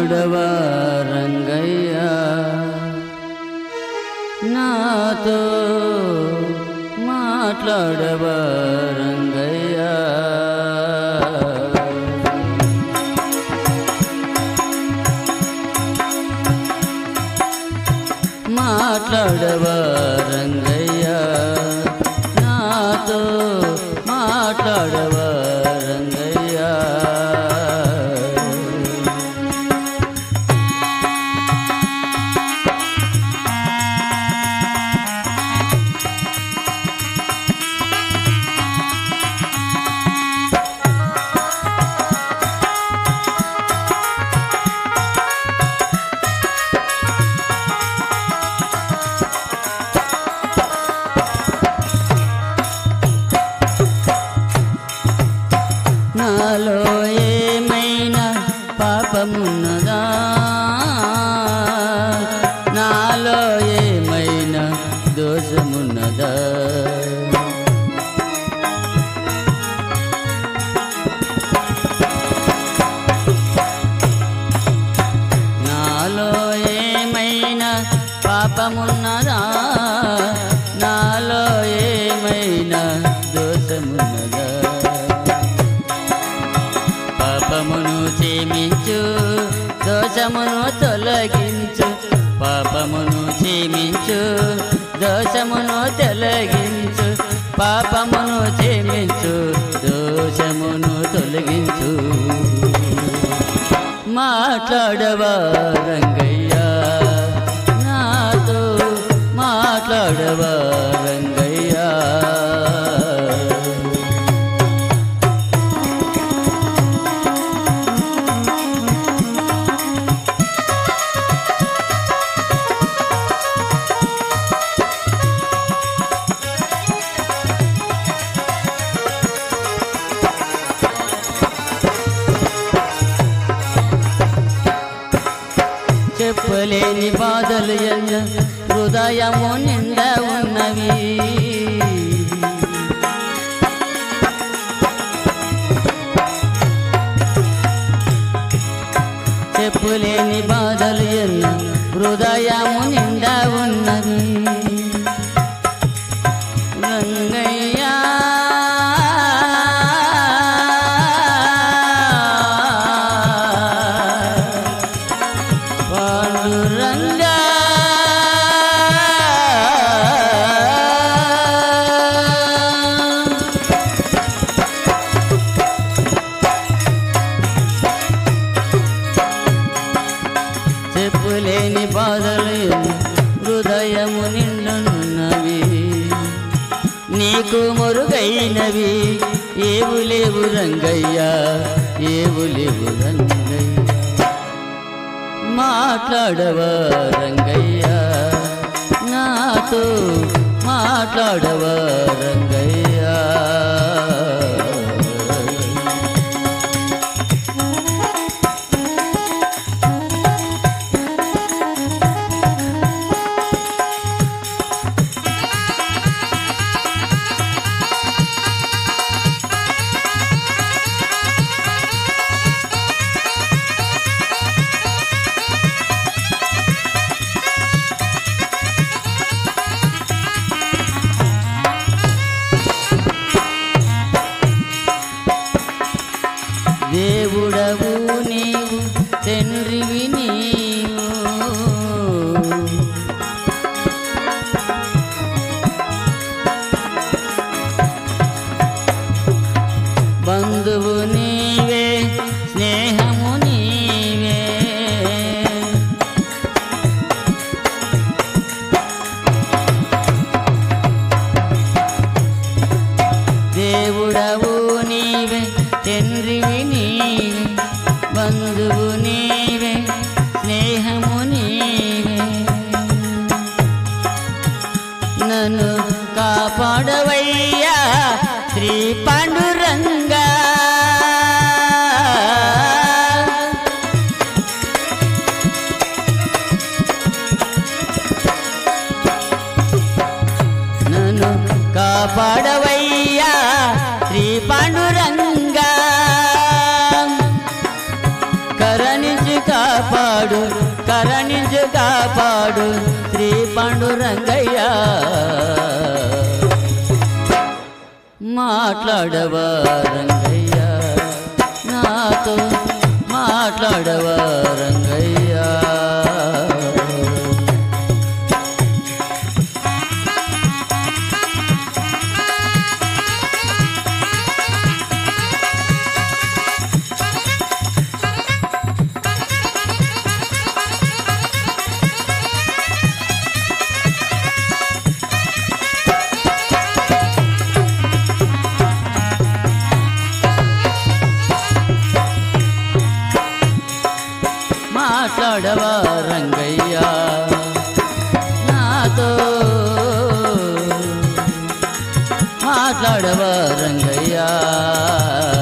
మాట్లాడవా రంగయ్య నాతో మాట్లాడవా రంగయ్య మాట్లాడవా రంగయ్య నాతో మాట్లాడవా రంగయ్య నాలో ఏమైనా పాపమున్నదా నాలో ఏమైనా దోషమున్నదా నాలో ఏమైనా పాపమున్నదా నాలో ఏమైనా దోషమున్నదా పాపమును క్షమించు దోషమును తొలగించు పాపమును క్షమించు దోషమును తొలగించు పాపమును క్షమించు దోషమును తొలగించు మాట్లాడవా రంగయ్య నాతో మాట్లాడవా రంగయ్య చెప్పలేని బాధలు ఎన్న హృదయము నిండా ఉన్నవి చెప్పులేని బాధలు ఎన్న హృదయము నిండా ఉన్నవి రంగయ్యా పాండురంగా చెప్పులేని బాధలు హృదయము నిండున్నవి నీకు మురుగైనవి ఏవు లేవు రంగయ్యా ఏవు లేవు రంగయ్య మాట్లాడవా రంగయ్య నాతో మాట్లాడవా రంగయ్య కాపాడు శ్రీ పాండురంగయ్య మాట్లాడవా రంగయ్య నాతో మాట్లాడవా రంగయ్య మాట్లాడవా రంగయ్య నాతో మాట్లాడవా రంగయ్య